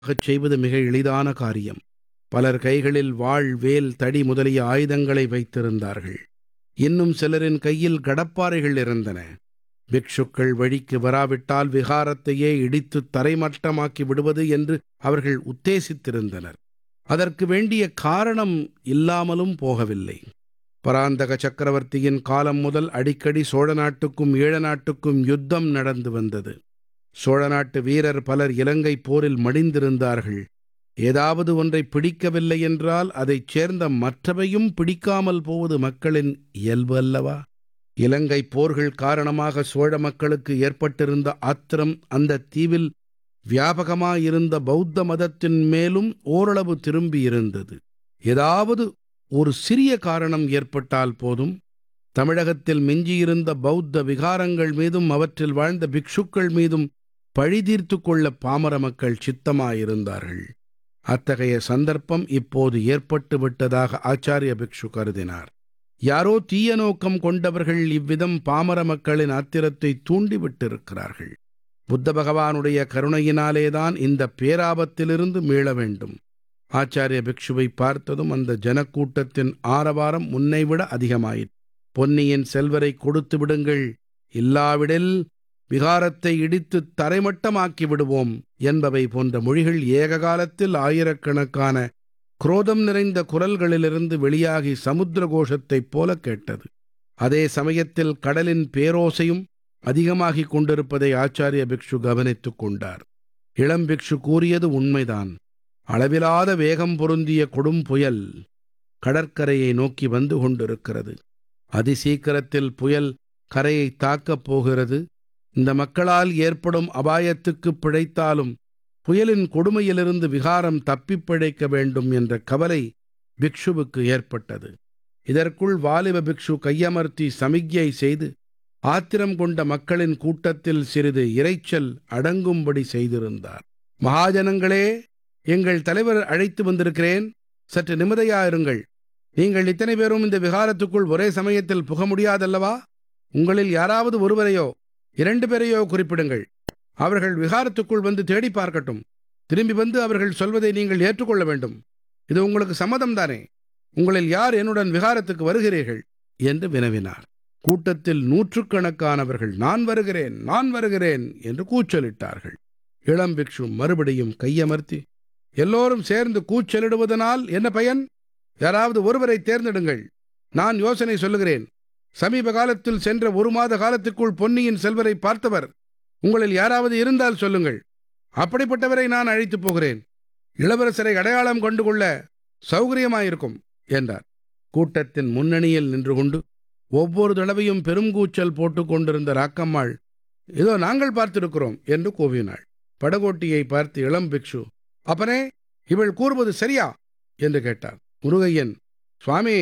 ஆகச் செய்வது மிக எளிதான காரியம் பலர் கைகளில் வாள் வேல் தடி முதலிய ஆயுதங்களை வைத்திருந்தார்கள் இன்னும் சிலரின் கையில் கடப்பாறைகள் இருந்தன பிக்ஷுக்கள் வழிக்கு வராவிட்டால் விகாரத்தையே இடித்து தரைமட்டமாக்கி விடுவது என்று அவர்கள் உத்தேசித்திருந்தனர் அதற்கு வேண்டிய காரணம் இல்லாமலும் போகவில்லை பராந்தக சக்கரவர்த்தியின் காலம் முதல் அடிக்கடி சோழ நாட்டுக்கும் ஈழ நாட்டுக்கும் யுத்தம் நடந்து வந்தது சோழ நாட்டு வீரர் பலர் இலங்கை போரில் மடிந்திருந்தார்கள் ஏதாவது ஒன்றை பிடிக்கவில்லை என்றால் அதைச் சேர்ந்த மற்றவையும் பிடிக்காமல் போவது மக்களின் இயல்பு அல்லவா இலங்கை போர்கள் காரணமாக சோழ மக்களுக்கு ஏற்பட்டிருந்த ஆத்திரம் அந்த தீவில் வியாபகமாயிருந்த பௌத்த மதத்தின் மேலும் ஓரளவு திரும்பியிருந்தது ஏதாவது ஒரு சிறிய காரணம் ஏற்பட்டால் போதும் தமிழகத்தில் மிஞ்சியிருந்த பௌத்த விகாரங்கள் மீதும் அவற்றில் வாழ்ந்த பிக்ஷுக்கள் மீதும் பழிதீர்த்து கொள்ள பாமர மக்கள் சித்தமாயிருந்தார்கள் அத்தகைய சந்தர்ப்பம் இப்போது ஏற்பட்டு விட்டதாக ஆச்சாரிய பிக்ஷு கருதினார் யாரோ தீய நோக்கம் கொண்டவர்கள் இவ்விதம் பாமர மக்களின் ஆத்திரத்தை தூண்டிவிட்டிருக்கிறார்கள் புத்த பகவானுடைய கருணையினாலேதான் இந்த பேராபத்திலிருந்து மீள வேண்டும் ஆச்சாரிய பிக்ஷுவை பார்த்ததும் அந்த ஜனக்கூட்டத்தின் ஆரவாரம் முன்னைவிட அதிகமாயிற்று பொன்னியின் செல்வரை கொடுத்து விடுங்கள் இல்லாவிடில் விகாரத்தை இடித்து தரைமட்டமாக்கி விடுவோம் என்பவை போன்ற மொழிகள் ஏக காலத்தில் ஆயிரக்கணக்கான குரோதம் நிறைந்த குரல்களிலிருந்து வெளியாகி சமுத்திர கோஷத்தைப் போல கேட்டது அதே சமயத்தில் கடலின் பேரோசையும் அதிகமாகிக் கொண்டிருப்பதை ஆச்சாரிய பிக்ஷு கவனித்துக் கொண்டார் இளம் பிக்ஷு கூறியது உண்மைதான் அளவிலாத வேகம் பொருந்திய கொடும் புயல் கடற்கரையை நோக்கி வந்து கொண்டிருக்கிறது அதிசீக்கிரத்தில் புயல் கரையை தாக்கப் போகிறது இந்த மக்களால் ஏற்படும் அபாயத்துக்கு பிழைத்தாலும் புயலின் கொடுமையிலிருந்து விகாரம் தப்பிப் பிழைக்க வேண்டும் என்ற கவலை பிக்ஷுவுக்கு ஏற்பட்டது இதற்குள் வாலிப பிக்ஷு கையமர்த்தி சமிக்ஞை செய்து ஆத்திரம் கொண்ட மக்களின் கூட்டத்தில் சிறிது இரைச்சல் அடங்கும்படி செய்திருந்தார் மகாஜனங்களே எங்கள் தலைவர் அழைத்து வந்திருக்கிறேன் சற்று நிம்மதியாயிருங்கள் நீங்கள் இத்தனை பேரும் இந்த விகாரத்துக்குள் ஒரே சமயத்தில் புக முடியாதல்லவா உங்களில் யாராவது ஒருவரையோ இரண்டு பேரையோ குறிப்பிடுங்கள் அவர்கள் விகாரத்துக்குள் வந்து தேடி பார்க்கட்டும் திரும்பி வந்து அவர்கள் சொல்வதை நீங்கள் ஏற்றுக்கொள்ள வேண்டும் இது உங்களுக்கு சம்மதம் தானே உங்களில் யார் என்னுடன் விகாரத்துக்கு வருகிறீர்கள் என்று வினவினார் கூட்டத்தில் நூற்றுக்கணக்கானவர்கள் நான் வருகிறேன் நான் வருகிறேன் என்று கூச்சலிட்டார்கள் இளம் பிக்ஷு மறுபடியும் கையமர்த்தி எல்லோரும் சேர்ந்து கூச்சலிடுவதனால் என்ன பயன் யாராவது ஒருவரை தேர்ந்தெடுங்கள் நான் யோசனை சொல்லுகிறேன் சமீப காலத்தில் சென்ற ஒரு மாத காலத்துக்குள் பொன்னியின் செல்வரை பார்த்தவர் உங்களில் யாராவது இருந்தால் சொல்லுங்கள் அப்படிப்பட்டவரை நான் அழைத்துப் போகிறேன் இளவரசரை அடையாளம் கண்டு கொள்ள சௌகரியமாயிருக்கும் என்றார் கூட்டத்தின் முன்னணியில் நின்று கொண்டு ஒவ்வொரு தடவையும் பெருங்கூச்சல் போட்டுக் கொண்டிருந்த ராக்கம்மாள் இதோ நாங்கள் பார்த்திருக்கிறோம் என்று கூவினாள் படகோட்டியை பார்த்து இளம் பிக்ஷு அப்பனே இவள் கூறுவது சரியா என்று கேட்டார் முருகையன் சுவாமி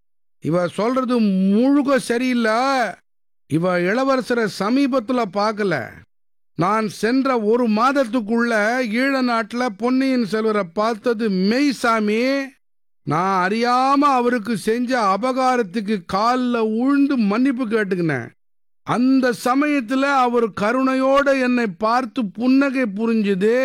இவ சொல்றது முழுக சரியில்லை இவ இளவரசரை சமீபத்துல பார்க்கல நான் சென்ற ஒரு மாதத்துக்குள்ள ஈழ நாட்டுல பொன்னியின் செல்வரை பார்த்தது மெய் சாமி நான் அறியாம அவருக்கு செஞ்ச அபகாரத்துக்கு காலில் உழுந்து மன்னிப்பு கேட்டுக்கினேன் அந்த சமயத்துல அவர் கருணையோட என்னை பார்த்து புன்னகை புரிஞ்சுது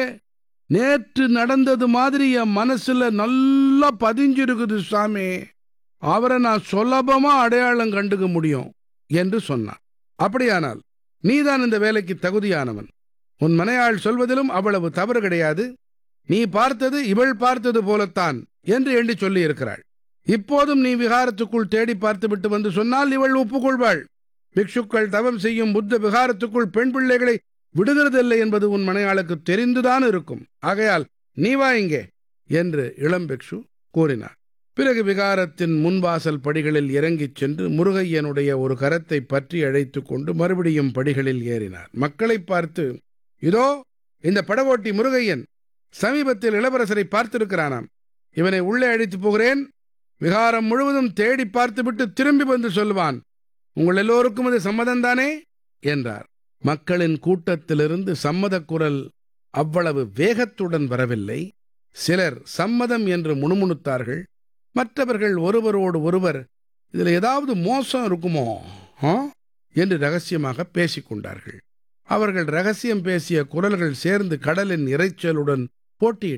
நேற்று நடந்தது மாதிரி என் மனசுல நல்லா பதிஞ்சிருக்குது சாமி அவரை நான் சுலபமா அடையாளம் கண்டுக்க முடியும் என்று சொன்னான் அப்படியானால் நீதான் இந்த வேலைக்கு தகுதியானவன் உன் மனையாள் சொல்வதிலும் அவ்வளவு தவறு கிடையாது நீ பார்த்தது இவள் பார்த்தது போலத்தான் என்று எண்ணி சொல்லி இருக்கிறாள் இப்போதும் நீ விகாரத்துக்குள் தேடி பார்த்துவிட்டு வந்து சொன்னால் இவள் ஒப்புக்கொள்வாள் பிக்ஷுக்கள் தவம் செய்யும் புத்த விகாரத்துக்குள் பெண் பிள்ளைகளை விடுகிறதில்லை என்பது உன் மனையாளுக்கு தெரிந்துதான் இருக்கும் ஆகையால் நீ வா இங்கே என்று இளம் பிக்ஷு கூறினார் பிறகு விகாரத்தின் முன்வாசல் படிகளில் இறங்கிச் சென்று முருகையனுடைய ஒரு கரத்தை பற்றி அழைத்து கொண்டு மறுபடியும் படிகளில் ஏறினார் மக்களை பார்த்து இதோ இந்த படகோட்டி முருகையன் சமீபத்தில் இளவரசரை பார்த்திருக்கிறானாம் இவனை உள்ளே அழைத்து போகிறேன் விகாரம் முழுவதும் தேடி பார்த்துவிட்டு திரும்பி வந்து சொல்லுவான் உங்கள் எல்லோருக்கும் அது சம்மதம்தானே என்றார் மக்களின் கூட்டத்திலிருந்து சம்மதக் குரல் அவ்வளவு வேகத்துடன் வரவில்லை சிலர் சம்மதம் என்று முணுமுணுத்தார்கள் மற்றவர்கள் ஒருவரோடு ஒருவர் இதில் ஏதாவது மோசம் இருக்குமோ ஆ என்று ரகசியமாக பேசிக் கொண்டார்கள் அவர்கள் ரகசியம் பேசிய குரல்கள் சேர்ந்து கடலின் இரைச்சலுடன் போட்டியிட்டன